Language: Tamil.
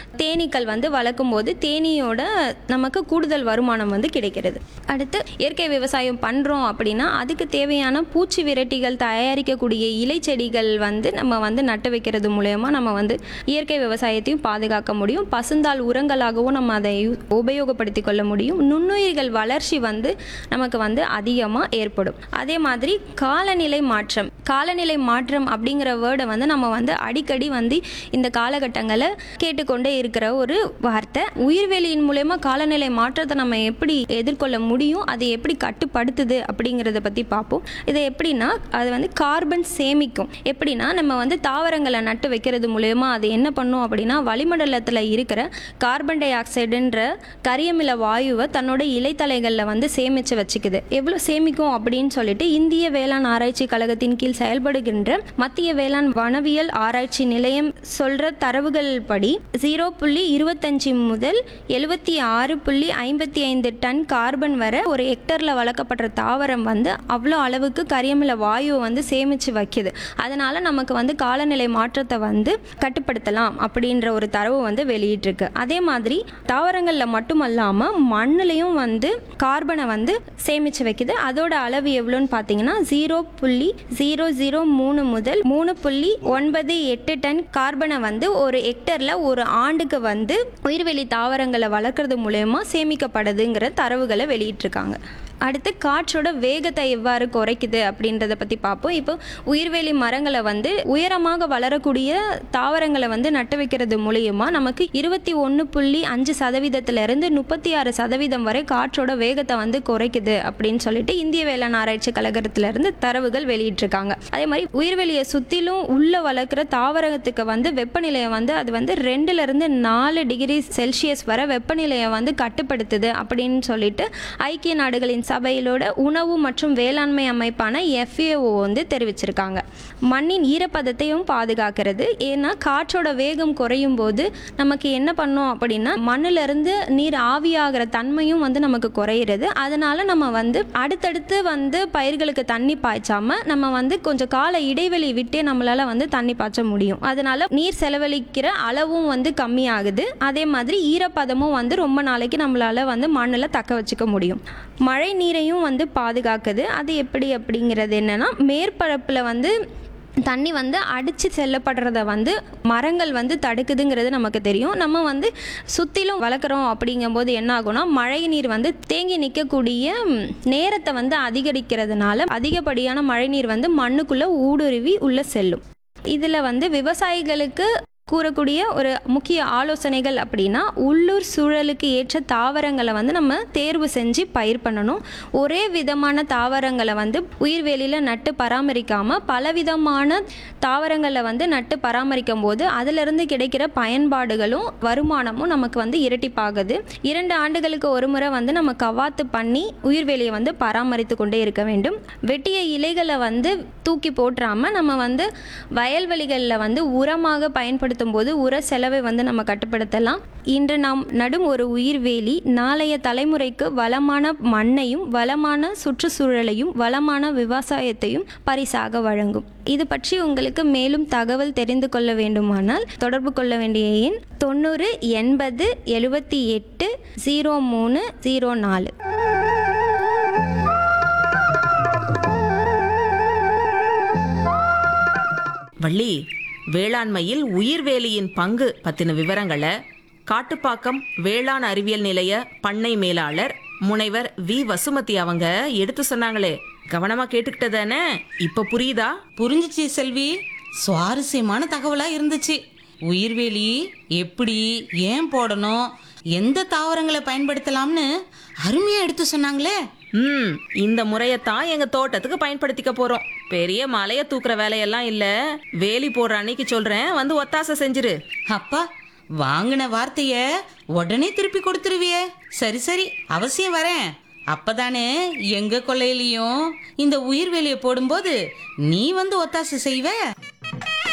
தேனீக்கள் வந்து வளர்க்கும் போது தேனீயோட நமக்கு கூடுதல் வருமானம் வந்து கிடைக்கிறது அடுத்து இயற்கை விவசாயம் பண்ணுறோம் அப்படின்னா அதுக்கு தேவையான பூச்சி விரட்டிகள் தயாரிக்கக்கூடிய இலை செடிகள் வந்து நம்ம வந்து நட்டு வைக்கிறது மூலயமா நம்ம வந்து இயற்கை விவசாயத்தையும் பாதுகாக்க முடியும் பசுந்தாள் உரங்களாகவும் நம்ம அதை யூ- உபயோகப்படுத்திக் கொள்ள முடியும் நுண்ணுயிர்கள் வளர்ச்சி வந்து நமக்கு வந்து அதிகமாக ஏற்படும் அதே மாதிரி காலநிலை மாற்றம் காலநிலை மாற்றம் அப்படிங்கிற வேர்டை வந்து நம்ம வந்து அடிக்கடி வந்து இந்த காலகட்டங்களை கேட்டுக்கொண்டே இருக்கிற ஒரு வார்த்தை உயிர்வெளியின் மூலயமா காலநிலை மாற்றத்தை நம்ம எப்படி எதிர்கொள்ள முடியும் அதை எப்படி கட்டுப்படுத்துது அப்படிங்கிறத பற்றி பார்ப்போம் இது எப்படின்னா அது வந்து கார்பன் சேமிக்கும் எப்படின்னா நம்ம வந்து தாவரங்களை நட்டு வைக்கிறது மூலயமா அது என்ன பண்ணும் அப்படின்னா வளிமண்டலத்தில் இருக்கிற கார்பன் டை ஆக்சைடுன்ற கரியமில வாயுவை தன்னோட இலைத்தலைகளில் வந்து சேமித்து வச்சுக்குது எவ்வளோ சேமிக்கும் அப்படின்னு சொல்லிட்டு இந்திய வேளாண் ஆராய்ச்சி கழகத்தின் கீழ் செயல்படுகின்ற மத்திய வேளாண் வனவியல் ஆராய்ச்சி நிலையம் சொல்கிற தரவுகள் படி ஜீரோ புள்ளி இருபத்தஞ்சி முதல் எழுபத்தி ஆறு புள்ளி ஐம்பத்தி ஐந்து டன் கார்பன் வரை ஒரு ஹெக்டரில் வளர்க்கப்படுற தாவரம் வந்து அவ்வளோ அளவுக்கு கரியமில வாயுவை வந்து சேமித்து வைக்குது அதனால் நமக்கு வந்து காலநிலை மாற்றத்தை வந்து கட்டுப்படுத்தலாம் அப்படின்ற ஒரு தரவு வந்து வெளியிட்டிருக்கு அதே மாதிரி தாவரங்களில் மட்டுமல்லாமல் மண்ணுலையும் வந்து கார்பனை வந்து சேமித்து வைக்குது அதோட அளவு எவ்வளோன்னு பார்த்தீங்கன்னா ஜீரோ புள்ளி ஜீரோ ஜீரோ மூணு முதல் மூணு புள்ளி ஒன்பது எட்டு டன் கார்பனை வந்து ஒரு ஹெக்டரில் ஒரு ஆண்டுக்கு வந்து உயிர்வெளி தாவரங்களை வளர்க்குறது மூலயமா சேமிக்கப்படுதுங்கிற தரவுகளை வெளியிட்டிருக்காங்க அடுத்து காற்றோட வேகத்தை எவ்வாறு குறைக்குது அப்படின்றத பற்றி பார்ப்போம் இப்போ உயிர்வேலி மரங்களை வந்து உயரமாக வளரக்கூடிய தாவரங்களை வந்து நட்டு வைக்கிறது மூலியமா நமக்கு இருபத்தி ஒன்று புள்ளி அஞ்சு சதவீதத்திலிருந்து முப்பத்தி ஆறு சதவீதம் வரை காற்றோட வேகத்தை வந்து குறைக்குது அப்படின்னு சொல்லிட்டு இந்திய வேளாண் ஆராய்ச்சி கழகத்திலிருந்து தரவுகள் வெளியிட்டிருக்காங்க அதே மாதிரி உயிர்வெளியை சுற்றிலும் உள்ள வளர்க்குற தாவரத்துக்கு வந்து வெப்பநிலையை வந்து அது வந்து ரெண்டுல இருந்து நாலு டிகிரி செல்சியஸ் வரை வெப்பநிலையை வந்து கட்டுப்படுத்துது அப்படின்னு சொல்லிட்டு ஐக்கிய நாடுகளின் சபையிலோட உணவு மற்றும் வேளாண்மை அமைப்பான எஃப்ஏஓ வந்து தெரிவிச்சிருக்காங்க மண்ணின் ஈரப்பதத்தையும் பாதுகாக்கிறது ஏன்னா காற்றோட வேகம் குறையும் போது நமக்கு என்ன பண்ணோம் அப்படின்னா மண்ணுல இருந்து நீர் ஆவியாகிற தன்மையும் வந்து நமக்கு குறையிறது அதனால நம்ம வந்து அடுத்தடுத்து வந்து பயிர்களுக்கு தண்ணி பாய்ச்சாம நம்ம வந்து கொஞ்சம் கால இடைவெளி விட்டே நம்மளால வந்து தண்ணி பாய்ச்ச முடியும் அதனால நீர் செலவழிக்கிற அளவும் வந்து கம்மியாகுது அதே மாதிரி ஈரப்பதமும் வந்து ரொம்ப நாளைக்கு நம்மளால வந்து மண்ணில் தக்க வச்சுக்க முடியும் மழை நீரையும் வந்து பாதுகாக்குது அது எப்படி அப்படிங்கிறது என்னன்னா மேற்பரப்பில் வந்து தண்ணி வந்து அடித்து செல்லப்படுறத வந்து மரங்கள் வந்து தடுக்குதுங்கிறது நமக்கு தெரியும் நம்ம வந்து சுற்றிலும் வளர்க்குறோம் அப்படிங்கும்போது என்ன ஆகும்னா மழை நீர் வந்து தேங்கி நிற்கக்கூடிய ம், நேரத்தை வந்து அதிகரிக்கிறதுனால அதிகப்படியான மழை நீர் வந்து மண்ணுக்குள்ளே ஊடுருவி உள்ளே செல்லும் இதில் வந்து விவசாயிகளுக்கு கூறக்கூடிய ஒரு முக்கிய ஆலோசனைகள் அப்படின்னா உள்ளூர் சூழலுக்கு ஏற்ற தாவரங்களை வந்து நம்ம தேர்வு செஞ்சு பயிர் பண்ணணும் ஒரே விதமான தாவரங்களை வந்து உயிர்வேலியில் நட்டு பராமரிக்காமல் பலவிதமான தாவரங்களை வந்து நட்டு பராமரிக்கும் போது அதிலிருந்து கிடைக்கிற பயன்பாடுகளும் வருமானமும் நமக்கு வந்து இரட்டிப்பாகுது இரண்டு ஆண்டுகளுக்கு ஒரு முறை வந்து நம்ம கவாத்து பண்ணி உயிர்வேலியை வந்து பராமரித்து கொண்டே இருக்க வேண்டும் வெட்டிய இலைகளை வந்து தூக்கி போட்டுறாம நம்ம வந்து வயல்வெளிகளில் வந்து உரமாக பயன்படுத்தும் போது உர செலவை வந்து நம்ம கட்டுப்படுத்தலாம் இன்று நாம் நடும் ஒரு உயிர்வேலி நாளைய தலைமுறைக்கு வளமான மண்ணையும் வளமான சுற்றுச்சூழலையும் வளமான விவசாயத்தையும் பரிசாக வழங்கும் இது பற்றி உங்களுக்கு மேலும் தகவல் தெரிந்து கொள்ள வேண்டுமானால் தொடர்பு கொள்ள வேண்டிய எண் தொண்ணூறு எண்பது எழுபத்தி எட்டு ஜீரோ மூணு ஜீரோ நாலு வள்ளி வேளாண்மையில் உயிர்வேலியின் பங்கு பத்தின விவரங்களை காட்டுப்பாக்கம் வேளாண் அறிவியல் நிலைய பண்ணை மேலாளர் முனைவர் வி வசுமதி அவங்க எடுத்து சொன்னாங்களே கவனமா கேட்டுக்கிட்டதானே இப்ப புரியுதா புரிஞ்சுச்சு செல்வி சுவாரஸ்யமான தகவலா இருந்துச்சு உயிர்வேலி எப்படி ஏன் போடணும் எந்த தாவரங்களை பயன்படுத்தலாம்னு அருமையா எடுத்து சொன்னாங்களே ம் இந்த முறையத்தான் எங்க தோட்டத்துக்கு பயன்படுத்திக்க போறோம் பெரிய மலைய தூக்குற வேலையெல்லாம் இல்ல வேலி போடுற அன்னைக்கு சொல்றேன் வந்து ஒத்தாசை செஞ்சிரு அப்பா வாங்கின வார்த்தைய உடனே திருப்பி கொடுத்துருவியே சரி சரி அவசியம் வரேன் அப்பதானே எங்க கொள்ளையிலையும் இந்த உயிர்வேலியை போடும்போது நீ வந்து ஒத்தாசை செய்வ